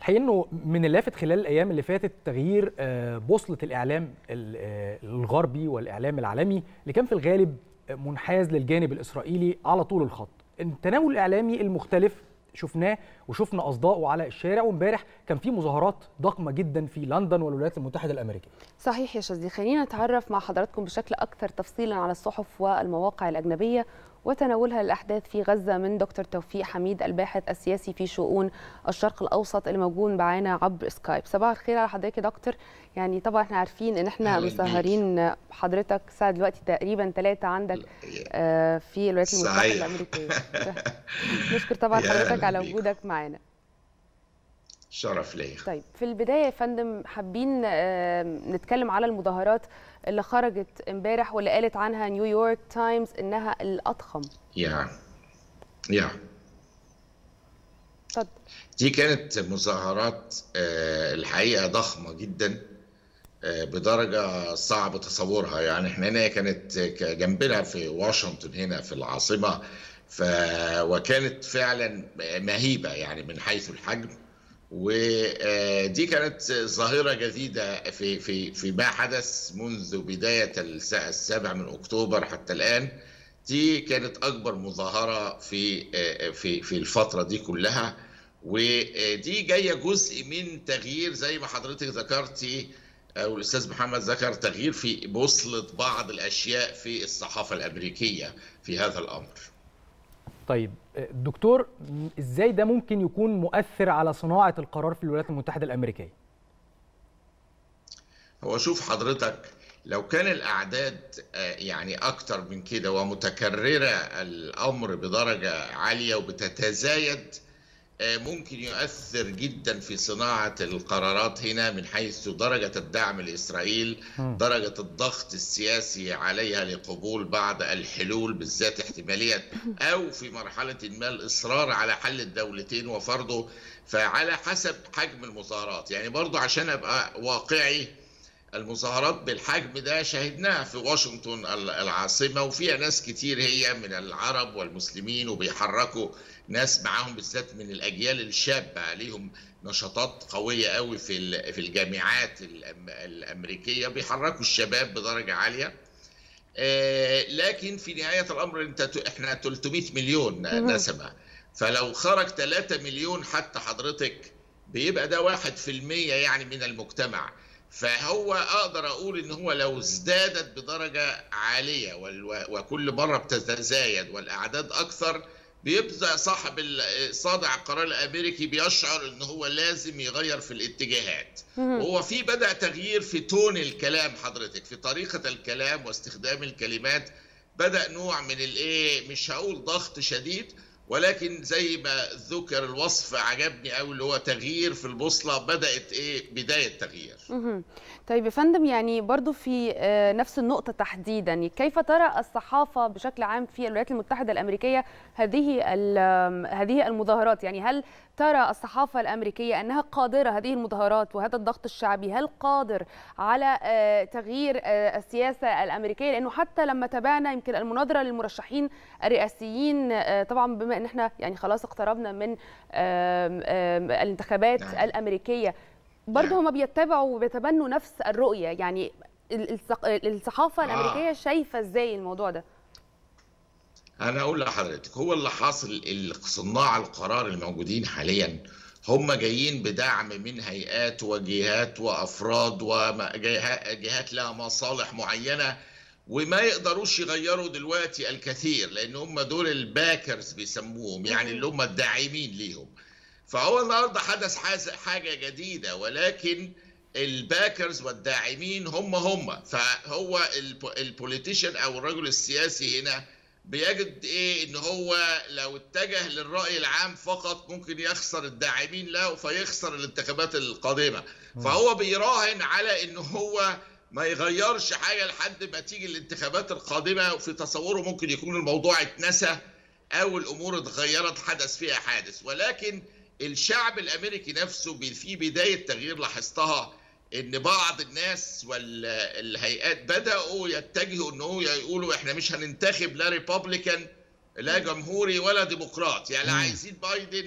الحقيقه انه من اللافت خلال الايام اللي فاتت تغيير بوصله الاعلام الغربي والاعلام العالمي اللي كان في الغالب منحاز للجانب الاسرائيلي على طول الخط التناول الاعلامي المختلف شفناه وشفنا اصداؤه على الشارع وامبارح كان في مظاهرات ضخمه جدا في لندن والولايات المتحده الامريكيه. صحيح يا شاذلي، خلينا نتعرف مع حضراتكم بشكل اكثر تفصيلا على الصحف والمواقع الاجنبيه وتناولها للاحداث في غزه من دكتور توفيق حميد الباحث السياسي في شؤون الشرق الاوسط اللي موجود معانا عبر سكايب. صباح الخير على حضرتك يا دكتور. يعني طبعا احنا عارفين ان احنا مسهرين حضرتك الساعه دلوقتي تقريبا 3 عندك آه في الولايات المتحده الامريكيه. نشكر طبعا حضرتك على وجودك معانا. شرف ليا طيب في البدايه يا فندم حابين نتكلم على المظاهرات اللي خرجت امبارح واللي قالت عنها نيويورك تايمز انها الاضخم يا يا اتفضل دي كانت مظاهرات الحقيقه ضخمه جدا بدرجه صعب تصورها يعني احنا هنا كانت جنبنا في واشنطن هنا في العاصمه ف وكانت فعلا مهيبه يعني من حيث الحجم ودي كانت ظاهرة جديدة في في في ما حدث منذ بداية السابع من أكتوبر حتى الآن دي كانت أكبر مظاهرة في في في الفترة دي كلها ودي جاية جزء من تغيير زي ما حضرتك ذكرتي أو الأستاذ محمد ذكر تغيير في بوصلة بعض الأشياء في الصحافة الأمريكية في هذا الأمر. طيب دكتور ازاي ده ممكن يكون مؤثر على صناعه القرار في الولايات المتحده الامريكيه هو شوف حضرتك لو كان الاعداد يعني اكتر من كده ومتكرره الامر بدرجه عاليه وبتتزايد ممكن يؤثر جدا في صناعة القرارات هنا من حيث درجة الدعم لإسرائيل درجة الضغط السياسي عليها لقبول بعض الحلول بالذات احتمالية أو في مرحلة ما الإصرار على حل الدولتين وفرضه فعلى حسب حجم المظاهرات يعني برضو عشان أبقى واقعي المظاهرات بالحجم ده شاهدناها في واشنطن العاصمة وفيها ناس كتير هي من العرب والمسلمين وبيحركوا ناس معاهم بالذات من الاجيال الشابه عليهم نشاطات قويه قوي في في الجامعات الامريكيه بيحركوا الشباب بدرجه عاليه لكن في نهايه الامر انت احنا 300 مليون نسمه فلو خرج 3 مليون حتى حضرتك بيبقى ده 1% يعني من المجتمع فهو اقدر اقول ان هو لو ازدادت بدرجه عاليه وكل مره بتتزايد والاعداد اكثر بيبدا صاحب صادع القرار الامريكي بيشعر ان هو لازم يغير في الاتجاهات وهو في بدا تغيير في تون الكلام حضرتك في طريقه الكلام واستخدام الكلمات بدا نوع من الايه مش هقول ضغط شديد ولكن زي ما ذكر الوصف عجبني قوي اللي هو تغيير في البوصله بدات ايه بدايه تغيير طيب يا فندم يعني برضو في نفس النقطة تحديدا كيف ترى الصحافة بشكل عام في الولايات المتحدة الأمريكية هذه هذه المظاهرات يعني هل ترى الصحافة الأمريكية أنها قادرة هذه المظاهرات وهذا الضغط الشعبي هل قادر على تغيير السياسة الأمريكية لأنه حتى لما تابعنا يمكن المناظرة للمرشحين الرئاسيين طبعا بما أن احنا يعني خلاص اقتربنا من الانتخابات الأمريكية برضه هم بيتبعوا وبيتبنوا نفس الرؤية يعني الصحافة الأمريكية شايفة ازاي الموضوع ده أنا أقول لحضرتك هو اللي حاصل صناع القرار الموجودين حاليا هم جايين بدعم من هيئات وجهات وأفراد وجهات لها مصالح معينة وما يقدروش يغيروا دلوقتي الكثير لأن هم دول الباكرز بيسموهم يعني اللي هم الداعمين ليهم فهو النهارده حدث حاجه جديده ولكن الباكرز والداعمين هم هم فهو البوليتيشن او الرجل السياسي هنا بيجد ايه ان هو لو اتجه للراي العام فقط ممكن يخسر الداعمين له فيخسر الانتخابات القادمه فهو بيراهن على ان هو ما يغيرش حاجه لحد ما تيجي الانتخابات القادمه وفي تصوره ممكن يكون الموضوع اتنسى او الامور اتغيرت حدث فيها حادث ولكن الشعب الامريكي نفسه في بدايه تغيير لاحظتها ان بعض الناس والهيئات بداوا يتجهوا ان هو يقولوا احنا مش هننتخب لا ريبابليكان لا جمهوري ولا ديمقراط يعني لا عايزين بايدن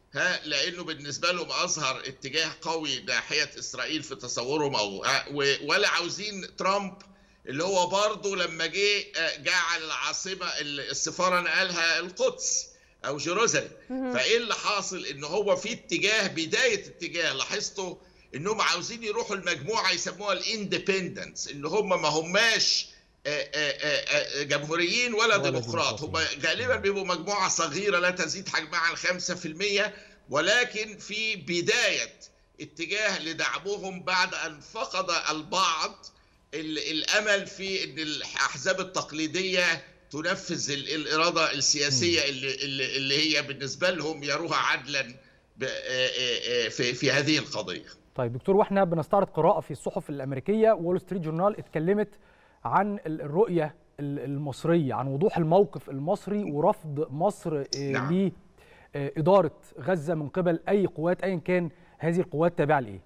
ها لانه بالنسبه لهم اظهر اتجاه قوي ناحيه اسرائيل في تصورهم او ولا عاوزين ترامب اللي هو برضه لما جه جعل العاصمه السفاره نقلها القدس او جيروزالم فايه اللي حاصل ان هو في اتجاه بدايه اتجاه لاحظتوا انهم عاوزين يروحوا المجموعه يسموها الاندبندنس اللي هم ما هماش جمهوريين ولا ديمقراط هم غالبا بيبقوا مجموعه صغيره لا تزيد حجمها عن 5% ولكن في بدايه اتجاه لدعمهم بعد ان فقد البعض الامل في ان الاحزاب التقليديه تنفذ الاراده السياسيه اللي, اللي هي بالنسبه لهم يروها عدلا في في هذه القضيه. طيب دكتور واحنا بنستعرض قراءه في الصحف الامريكيه وول ستريت جورنال اتكلمت عن الرؤيه المصريه عن وضوح الموقف المصري ورفض مصر نعم. لاداره غزه من قبل اي قوات ايا كان هذه القوات تابعه لايه؟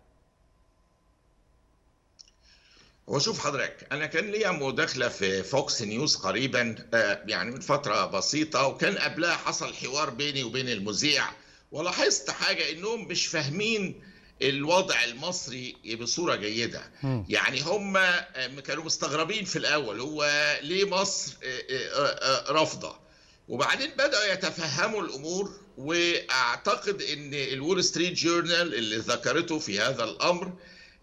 وشوف حضرتك انا كان ليا مداخله في فوكس نيوز قريبا يعني من فتره بسيطه وكان قبلها حصل حوار بيني وبين المذيع ولاحظت حاجه انهم مش فاهمين الوضع المصري بصوره جيده م. يعني هم كانوا مستغربين في الاول هو ليه مصر رافضه وبعدين بداوا يتفهموا الامور واعتقد ان الول ستريت جورنال اللي ذكرته في هذا الامر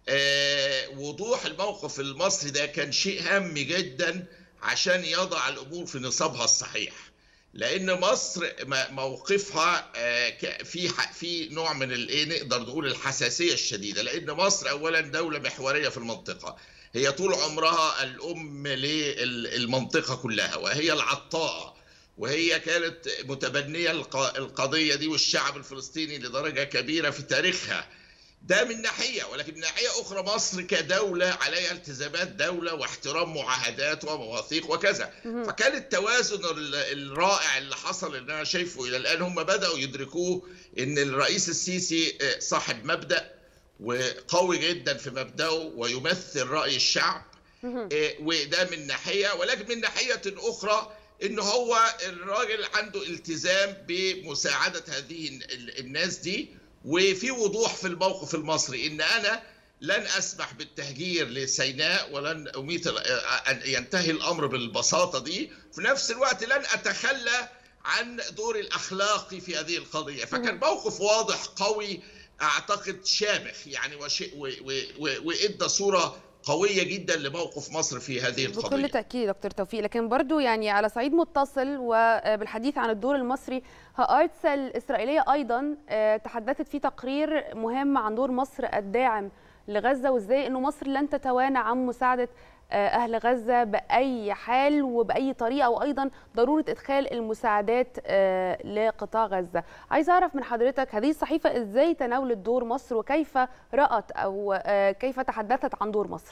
وضوح الموقف المصري ده كان شيء هام جدا عشان يضع الامور في نصابها الصحيح لان مصر موقفها في في نوع من الايه نقدر نقول الحساسيه الشديده لان مصر اولا دوله محوريه في المنطقه هي طول عمرها الام للمنطقه كلها وهي العطاءه وهي كانت متبنيه القضيه دي والشعب الفلسطيني لدرجه كبيره في تاريخها ده من ناحيه ولكن من ناحيه اخرى مصر كدوله عليها التزامات دوله واحترام معاهدات ومواثيق وكذا فكان التوازن الرائع اللي حصل اللي انا شايفه الى الان هم بداوا يدركوه ان الرئيس السيسي صاحب مبدا وقوي جدا في مبداه ويمثل راي الشعب وده من ناحيه ولكن من ناحيه اخرى ان هو الراجل عنده التزام بمساعده هذه الناس دي وفي وضوح في الموقف المصري ان انا لن اسمح بالتهجير لسيناء ولن اميت ان ينتهي الامر بالبساطه دي في نفس الوقت لن اتخلى عن دوري الاخلاقي في هذه القضيه فكان موقف واضح قوي اعتقد شامخ يعني وادى صوره قويه جدا لموقف مصر في هذه القضيه بكل تاكيد دكتور توفيق لكن برضو يعني على صعيد متصل وبالحديث عن الدور المصري هارتس الاسرائيليه ايضا تحدثت في تقرير مهم عن دور مصر الداعم لغزه وازاي انه مصر لن تتوانى عن مساعده اهل غزه باي حال وباي طريقه وايضا ضروره ادخال المساعدات لقطاع غزه عايز اعرف من حضرتك هذه الصحيفه ازاي تناولت دور مصر وكيف رات او كيف تحدثت عن دور مصر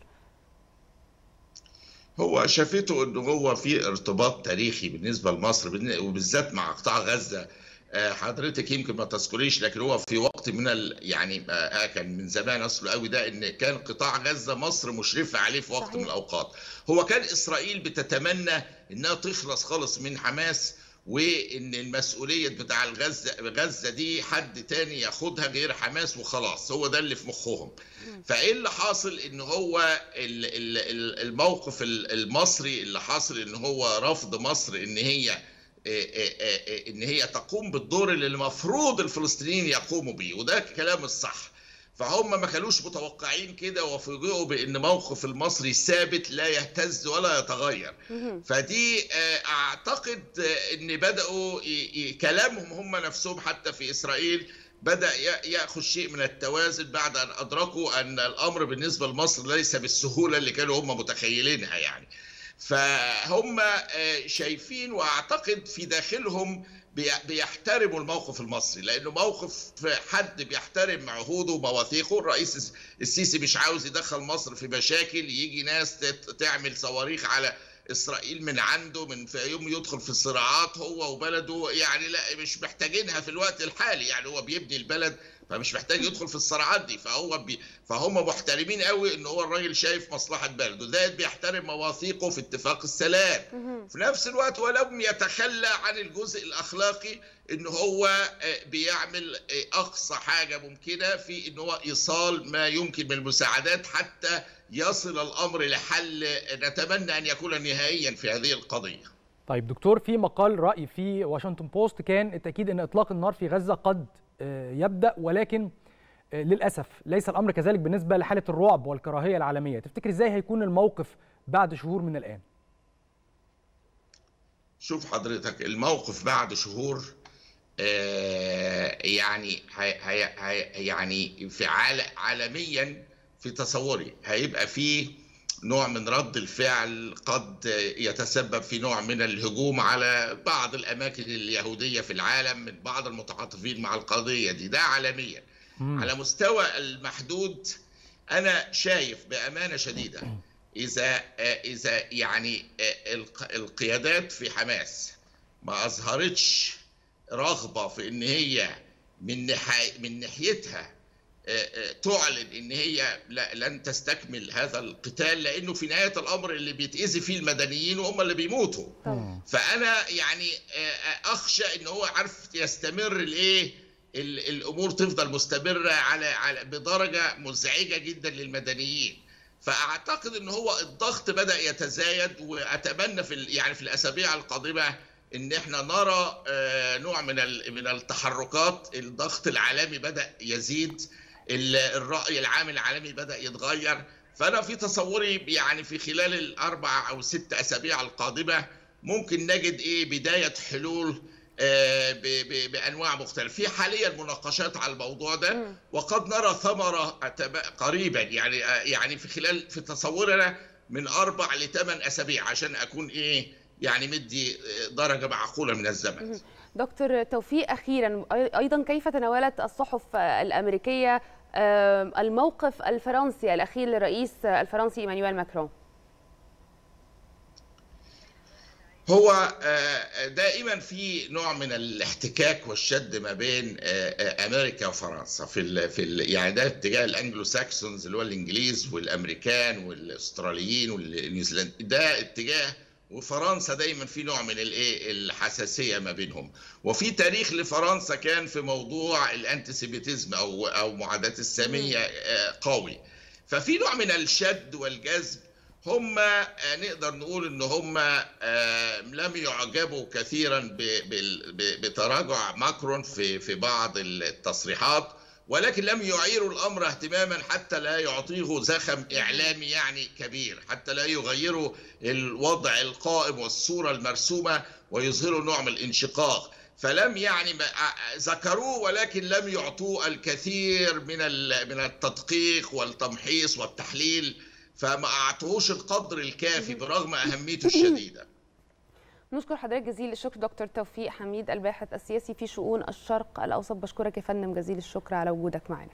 هو شافته انه هو في ارتباط تاريخي بالنسبه لمصر وبالذات مع قطاع غزه حضرتك يمكن ما تذكريش لكن هو في وقت من ال... يعني كان من زمان اصله قوي ده ان كان قطاع غزه مصر مشرفه عليه في وقت صحيح. من الاوقات هو كان اسرائيل بتتمنى انها تخلص خالص من حماس وان المسؤوليه بتاع الغزه غزه دي حد تاني ياخدها غير حماس وخلاص هو ده اللي في مخهم فايه اللي حاصل ان هو الموقف المصري اللي حاصل ان هو رفض مصر ان هي ان هي تقوم بالدور اللي المفروض الفلسطينيين يقوموا بيه وده كلام الصح فهم ما كانوش متوقعين كده وفوجئوا بان موقف المصري ثابت لا يهتز ولا يتغير فدي اعتقد ان بداوا كلامهم هم نفسهم حتى في اسرائيل بدا ياخذ شيء من التوازن بعد ان ادركوا ان الامر بالنسبه لمصر ليس بالسهوله اللي كانوا هم متخيلينها يعني فهم شايفين واعتقد في داخلهم بيحترموا الموقف المصري لانه موقف حد بيحترم عهوده ومواثيقه الرئيس السيسي مش عاوز يدخل مصر في مشاكل يجي ناس تعمل صواريخ على اسرائيل من عنده من في يوم يدخل في الصراعات هو وبلده يعني لا مش محتاجينها في الوقت الحالي يعني هو بيبني البلد فمش محتاج يدخل في الصراعات دي فهو بي فهم محترمين قوي ان هو الراجل شايف مصلحه بلده زائد بيحترم مواثيقه في اتفاق السلام في نفس الوقت ولم يتخلى عن الجزء الاخلاقي ان هو بيعمل اقصى حاجه ممكنه في ان هو ايصال ما يمكن من المساعدات حتى يصل الامر لحل نتمنى ان يكون نهائيا في هذه القضيه. طيب دكتور في مقال راي في واشنطن بوست كان التاكيد ان اطلاق النار في غزه قد يبدا ولكن للاسف ليس الامر كذلك بالنسبه لحاله الرعب والكراهيه العالميه، تفتكر ازاي هيكون الموقف بعد شهور من الان؟ شوف حضرتك الموقف بعد شهور آه يعني هي هي يعني في عالميا في تصوري هيبقى فيه نوع من رد الفعل قد يتسبب في نوع من الهجوم على بعض الاماكن اليهوديه في العالم من بعض المتعاطفين مع القضيه دي ده عالميا مم. على مستوى المحدود انا شايف بامانه شديده اذا اذا يعني القيادات في حماس ما اظهرتش رغبه في ان هي من من ناحيتها تعلن ان هي لن تستكمل هذا القتال لانه في نهايه الامر اللي بيتاذي فيه المدنيين وهم اللي بيموتوا فانا يعني اخشى ان هو عارف يستمر الايه الامور تفضل مستمره على على بدرجه مزعجه جدا للمدنيين فاعتقد ان هو الضغط بدا يتزايد واتمنى في يعني في الاسابيع القادمه ان احنا نرى نوع من من التحركات الضغط العالمي بدا يزيد الراي العام العالمي بدا يتغير فانا في تصوري يعني في خلال الاربع او ست اسابيع القادمه ممكن نجد ايه بدايه حلول بانواع مختلفه في حاليا مناقشات على الموضوع ده وقد نرى ثمره قريبا يعني يعني في خلال في تصورنا من اربع لثمان اسابيع عشان اكون ايه يعني مدي درجه معقوله من الزمن دكتور توفيق اخيرا ايضا كيف تناولت الصحف الامريكيه الموقف الفرنسي الاخير للرئيس الفرنسي ايمانويل ماكرون هو دائما في نوع من الاحتكاك والشد ما بين امريكا وفرنسا في ال في ال يعني ده اتجاه الانجلو ساكسونز اللي هو الانجليز والامريكان والاستراليين والنيوزيلند ده اتجاه وفرنسا دايما في نوع من الايه الحساسيه ما بينهم وفي تاريخ لفرنسا كان في موضوع الانتيسيبيتيزم او او معاداه الساميه قوي ففي نوع من الشد والجذب هم نقدر نقول ان هم لم يعجبوا كثيرا بتراجع ماكرون في في بعض التصريحات ولكن لم يعيروا الامر اهتماما حتى لا يعطيه زخم اعلامي يعني كبير حتى لا يغيروا الوضع القائم والصوره المرسومه ويظهروا نوع من الانشقاق فلم يعني ذكروه ولكن لم يعطوه الكثير من من التدقيق والتمحيص والتحليل فما اعطوهوش القدر الكافي برغم اهميته الشديده نشكر حضرتك جزيل الشكر دكتور توفيق حميد الباحث السياسي في شؤون الشرق الاوسط بشكرك يا فندم جزيل الشكر على وجودك معنا